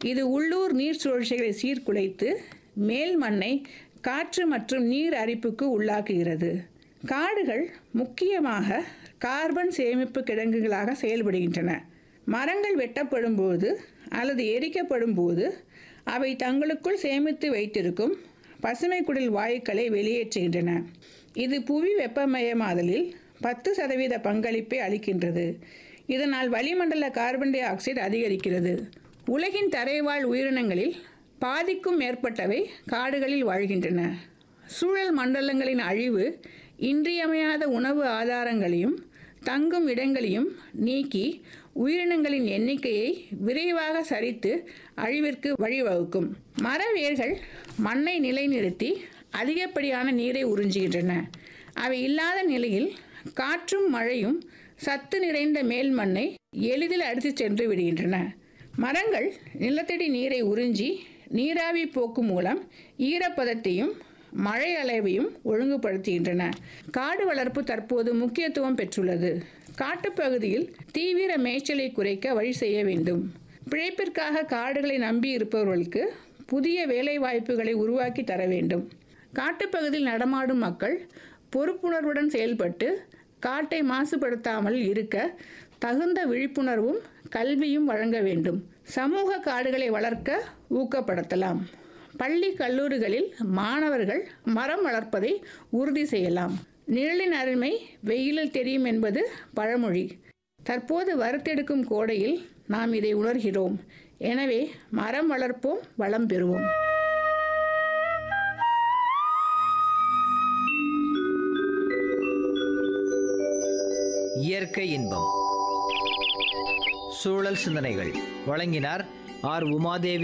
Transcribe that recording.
இது உள்ளூர் நீர் சுழற்சிகளை சீர்குலைத்து மேல் மண்ணை காற்று மற்றும் நீர் அரிப்புக்கு உள்ளாக்குகிறது காடுகள் முக்கியமாக கார்பன் சேமிப்பு கிடங்குகளாக செயல்படுகின்றன மரங்கள் வெட்டப்படும் போது அல்லது எரிக்கப்படும் போது அவை தங்களுக்குள் சேமித்து வைத்திருக்கும் பசுமை குடில் வாயுக்களை வெளியேற்றுகின்றன இது புவி வெப்பமயமாதலில் பத்து சதவீத பங்களிப்பை அளிக்கின்றது இதனால் வளிமண்டல கார்பன் டை ஆக்சைடு அதிகரிக்கிறது உலகின் தரைவாழ் உயிரினங்களில் பாதிக்கும் மேற்பட்டவை காடுகளில் வாழ்கின்றன சூழல் மண்டலங்களின் அழிவு இன்றியமையாத உணவு ஆதாரங்களையும் தங்கும் இடங்களையும் நீக்கி உயிரினங்களின் எண்ணிக்கையை விரைவாக சரித்து அழிவிற்கு வழிவகுக்கும் மர வேர்கள் மண்ணை நிலைநிறுத்தி அதிகப்படியான நீரை உறிஞ்சுகின்றன அவை இல்லாத நிலையில் காற்றும் மழையும் சத்து நிறைந்த மேல் மண்ணை எளிதில் அடித்துச் சென்று விடுகின்றன மரங்கள் நிலத்தடி நீரை உறிஞ்சி நீராவி போக்கு மூலம் ஈரப்பதத்தையும் மழை அளவையும் ஒழுங்குபடுத்துகின்றன காடு வளர்ப்பு தற்போது முக்கியத்துவம் பெற்றுள்ளது காட்டுப்பகுதியில் தீவிர மேய்ச்சலை குறைக்க வழி செய்ய வேண்டும் பிழைப்பிற்காக காடுகளை நம்பி இருப்பவர்களுக்கு புதிய வேலை வாய்ப்புகளை உருவாக்கி தர வேண்டும் காட்டுப்பகுதியில் நடமாடும் மக்கள் பொறுப்புணர்வுடன் செயல்பட்டு காட்டை மாசுபடுத்தாமல் இருக்க தகுந்த விழிப்புணர்வும் கல்வியும் வழங்க வேண்டும் சமூக காடுகளை வளர்க்க ஊக்கப்படுத்தலாம் பள்ளி கல்லூரிகளில் மாணவர்கள் மரம் வளர்ப்பதை உறுதி செய்யலாம் நிழலின் அருமை வெயிலில் தெரியும் என்பது பழமொழி தற்போது வறுத்தெடுக்கும் கோடையில் நாம் இதை உணர்கிறோம் எனவே மரம் வளர்ப்போம் வளம் பெறுவோம் இயற்கை இன்பம் சூழல் சிந்தனைகள் வழங்கினார் ஆர் உமாதேவி